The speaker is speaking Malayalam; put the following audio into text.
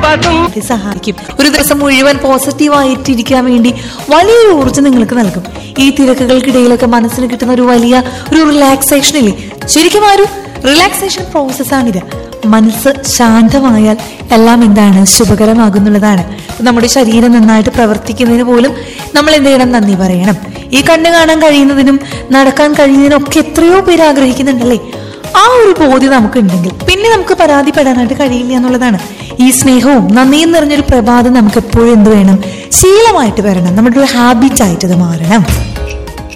പതും ഇത് സഹായിക്കും ഒരു ദിവസം മുഴുവൻ പോസിറ്റീവ് ആയിട്ടിരിക്കാൻ വേണ്ടി വലിയൊരു ഊർജ്ജം നിങ്ങൾക്ക് നൽകും ഈ തിരക്കുകൾക്കിടയിലൊക്കെ മനസ്സിന് കിട്ടുന്ന ഒരു വലിയ ഒരു റിലാക്സേഷൻ ഇല്ലേ ശരിക്കും ആ ഒരു റിലാക്സേഷൻ പ്രോസസ്സാണിത് മനസ്സ് ശാന്തമായാൽ എല്ലാം എന്താണ് ശുഭകരമാകുന്നുള്ളതാണ് നമ്മുടെ ശരീരം നന്നായിട്ട് പ്രവർത്തിക്കുന്നതിന് പോലും നമ്മൾ എന്ത് ചെയ്യണം നന്ദി പറയണം ഈ കണ്ണ് കാണാൻ കഴിയുന്നതിനും നടക്കാൻ കഴിയുന്നതിനും ഒക്കെ എത്രയോ പേര് ആഗ്രഹിക്കുന്നുണ്ടല്ലേ ആ ഒരു ബോധ്യം നമുക്കുണ്ടെങ്കിൽ പിന്നെ നമുക്ക് പരാതിപ്പെടാനായിട്ട് കഴിയില്ല എന്നുള്ളതാണ് ഈ സ്നേഹവും നന്ദിയും നിറഞ്ഞൊരു പ്രഭാതം നമുക്ക് എപ്പോഴും എന്ത് വേണം ശീലമായിട്ട് വരണം നമ്മുടെ ഒരു ഹാബിറ്റ് ആയിട്ട് ഇത് മാറണം